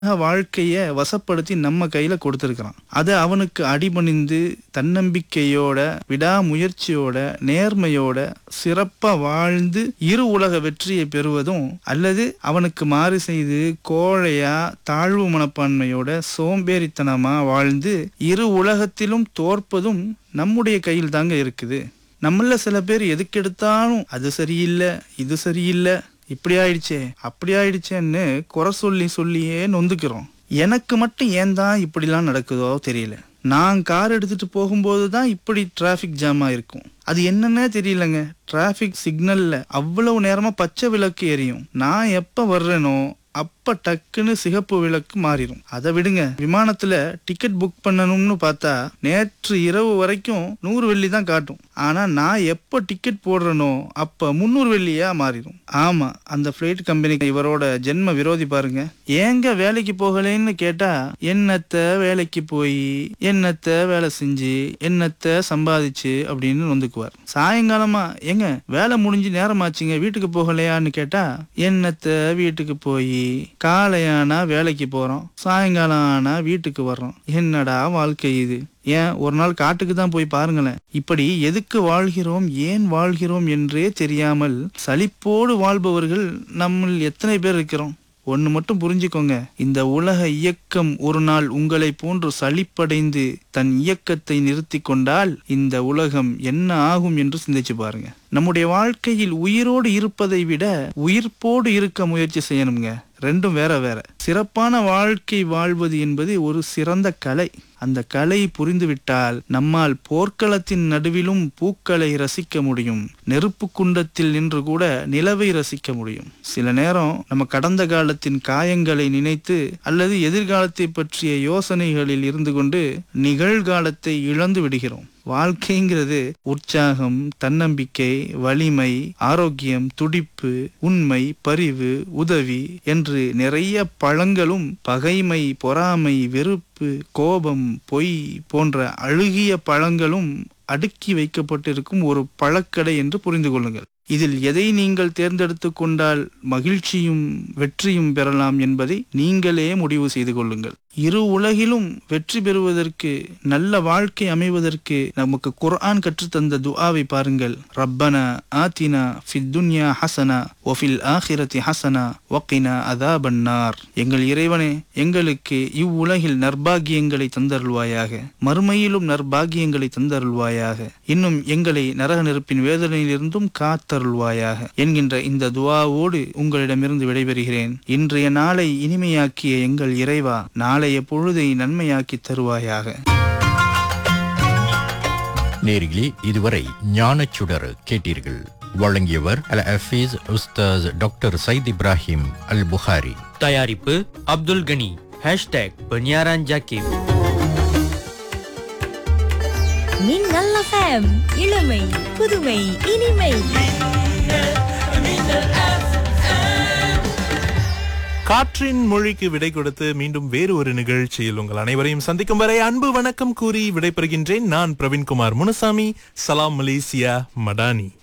வாழ்க்கைய வசப்படுத்தி நம்ம கையில கொடுத்துருக்கிறான் அதை அவனுக்கு அடிபணிந்து தன்னம்பிக்கையோட விடாமுயற்சியோட நேர்மையோட சிறப்பா வாழ்ந்து இரு உலக வெற்றியை பெறுவதும் அல்லது அவனுக்கு மாறு செய்து கோழையா தாழ்வு மனப்பான்மையோட சோம்பேறித்தனமா வாழ்ந்து இரு உலகத்திலும் தோற்பதும் நம்முடைய கையில் தாங்க இருக்குது நம்மள சில பேர் எதுக்கெடுத்தாலும் அது சரியில்லை இது சரியில்லை இப்படி ஆயிடுச்சே அப்படி ஆயிடுச்சேன்னு குறை சொல்லி சொல்லியே நொந்துக்கிறோம் எனக்கு மட்டும் ஏன் தான் இப்படிலாம் நடக்குதோ தெரியல நான் கார் எடுத்துட்டு போகும்போது தான் இப்படி டிராஃபிக் ஜாம் ஆயிருக்கும் அது என்னன்னே தெரியலங்க டிராஃபிக் சிக்னல்ல அவ்வளவு நேரமா பச்சை விளக்கு எரியும் நான் எப்ப வர்றேனோ அப்ப டக்குன்னு சிகப்பு விளக்கு மாறிடும் அதை விடுங்க விமானத்துல டிக்கெட் புக் பண்ணணும்னு பார்த்தா நேற்று இரவு வரைக்கும் நூறு வெள்ளி தான் காட்டும் ஆனா நான் எப்போ டிக்கெட் போடுறேனோ அப்ப முந்நூறு வெள்ளியா மாறிடும் ஆமா அந்த ஃபிளைட் கம்பெனிக்கு இவரோட ஜென்ம விரோதி பாருங்க ஏங்க வேலைக்கு போகலைன்னு கேட்டா என்னத்த வேலைக்கு போய் என்னத்த வேலை செஞ்சு என்னத்த சம்பாதிச்சு அப்படின்னு நொந்துக்குவார் சாயங்காலமா ஏங்க வேலை முடிஞ்சு நேரமாச்சுங்க வீட்டுக்கு போகலையான்னு கேட்டா என்னத்த வீட்டுக்கு போய் காலையானா வேலைக்கு போறோம் சாயங்காலம் ஆனா வீட்டுக்கு வர்றோம் என்னடா வாழ்க்கை இது ஏன் ஒரு நாள் காட்டுக்கு தான் போய் பாருங்களேன் இப்படி எதுக்கு வாழ்கிறோம் ஏன் வாழ்கிறோம் என்றே தெரியாமல் சலிப்போடு வாழ்பவர்கள் நம்மில் எத்தனை பேர் இருக்கிறோம் ஒன்று மட்டும் புரிஞ்சுக்கோங்க இந்த உலக இயக்கம் ஒரு நாள் உங்களை போன்று சலிப்படைந்து தன் இயக்கத்தை நிறுத்தி கொண்டால் இந்த உலகம் என்ன ஆகும் என்று சிந்திச்சு பாருங்க நம்முடைய வாழ்க்கையில் உயிரோடு இருப்பதை விட உயிர்ப்போடு இருக்க முயற்சி செய்யணுங்க ரெண்டும் வேற வேற சிறப்பான வாழ்க்கை வாழ்வது என்பது ஒரு சிறந்த கலை அந்த கலை புரிந்துவிட்டால் நம்மால் போர்க்களத்தின் நடுவிலும் பூக்களை ரசிக்க முடியும் நெருப்பு குண்டத்தில் நின்று கூட நிலவை ரசிக்க முடியும் சில நேரம் நம்ம கடந்த காலத்தின் காயங்களை நினைத்து அல்லது எதிர்காலத்தை பற்றிய யோசனைகளில் இருந்து கொண்டு நிகழ்காலத்தை இழந்து விடுகிறோம் வாழ்க்கைங்கிறது உற்சாகம் தன்னம்பிக்கை வலிமை ஆரோக்கியம் துடிப்பு உண்மை பரிவு உதவி என்று நிறைய பழங்களும் பகைமை பொறாமை வெறுப்பு கோபம் பொய் போன்ற அழுகிய பழங்களும் அடுக்கி வைக்கப்பட்டிருக்கும் ஒரு பழக்கடை என்று புரிந்து கொள்ளுங்கள் இதில் எதை நீங்கள் தேர்ந்தெடுத்து கொண்டால் மகிழ்ச்சியும் வெற்றியும் பெறலாம் என்பதை நீங்களே முடிவு செய்து கொள்ளுங்கள் இரு உலகிலும் வெற்றி பெறுவதற்கு நல்ல வாழ்க்கை அமைவதற்கு நமக்கு குர்ஆன் கற்றுத்தந்த துஆவை பாருங்கள் ரப்பனா ஆத்தினா ஃபித் துன்யா ஹசனா ஒஃபில் ஆஹிரத்தி ஹசனா வக்கினா அதாபன்னார் எங்கள் இறைவனே எங்களுக்கு இவ்வுலகில் நற்பாகியங்களை தந்தருள்வாயாக மறுமையிலும் நற்பாகியங்களை தந்தருள்வாயாக இன்னும் எங்களை நரக நெருப்பின் வேதனையிலிருந்தும் காத்தருள்வாயாக என்கின்ற இந்த துவாவோடு உங்களிடமிருந்து விடைபெறுகிறேன் இன்றைய நாளை இனிமையாக்கிய எங்கள் இறைவா நாளைய பொழுதை நன்மையாக்கி தருவாயாக நேர்களே இதுவரை ஞானச்சுடர் கேட்டீர்கள் வழங்கியவர் அல் ஹஃபீஸ் உஸ்தாஸ் டாக்டர் சைத் இப்ராஹிம் அல் புகாரி தயாரிப்பு அப்துல் கனி ஹேஷ்டேக் பெனியாரான் ஜாக்கிர் மின்னல் எஃப்எம் இளமை புதுமை இனிமை காற்றின் மொழிக்கு விடை கொடுத்து மீண்டும் வேறு ஒரு நிகழ்ச்சியில் உங்கள் அனைவரையும் சந்திக்கும் வரை அன்பு வணக்கம் கூறி விடைபெறுகின்றேன் நான் பிரவீன்குமார் முனுசாமி சலாம் மலேசியா மடானி